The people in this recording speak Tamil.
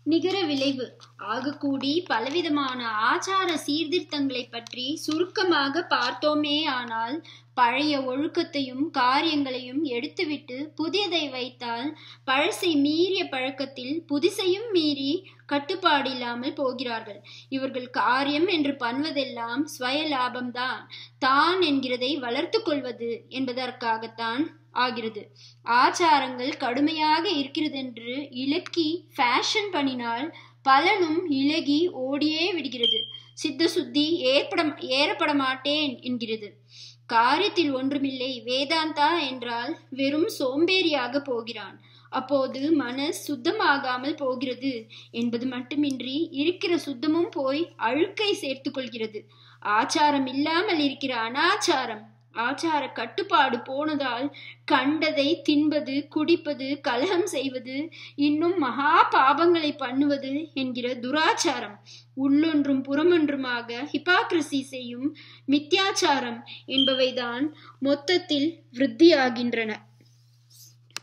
நிகர விளைவு ஆகக்கூடி பலவிதமான ஆச்சார சீர்திருத்தங்களைப் பற்றி சுருக்கமாக பார்த்தோமே ஆனால் பழைய ஒழுக்கத்தையும் காரியங்களையும் எடுத்துவிட்டு புதியதை வைத்தால் பழசை மீறிய பழக்கத்தில் புதிசையும் மீறி கட்டுப்பாடு இல்லாமல் போகிறார்கள் இவர்கள் காரியம் என்று பண்ணுவதெல்லாம் ஸ்வய லாபம்தான் தான் என்கிறதை வளர்த்து கொள்வது என்பதற்காகத்தான் ஆகிறது ஆச்சாரங்கள் கடுமையாக இருக்கிறதென்று இலக்கி ஃபேஷன் பண்ணினால் பலனும் இலகி ஓடியே விடுகிறது சித்த சுத்தி ஏற்பட ஏறப்பட மாட்டேன் என்கிறது காரியத்தில் ஒன்றுமில்லை வேதாந்தா என்றால் வெறும் சோம்பேறியாக போகிறான் அப்போது மனஸ் சுத்தமாகாமல் போகிறது என்பது மட்டுமின்றி இருக்கிற சுத்தமும் போய் அழுக்கை சேர்த்து கொள்கிறது ஆச்சாரம் இல்லாமல் இருக்கிற அனாச்சாரம் ஆச்சார கட்டுப்பாடு போனதால் கண்டதை தின்பது குடிப்பது கலகம் செய்வது இன்னும் மகா பாபங்களை பண்ணுவது என்கிற துராச்சாரம் உள்ளொன்றும் புறமொன்றுமாக ஹிபாக்ரசி செய்யும் மித்யாச்சாரம் என்பவைதான் மொத்தத்தில் விருத்தியாகின்றன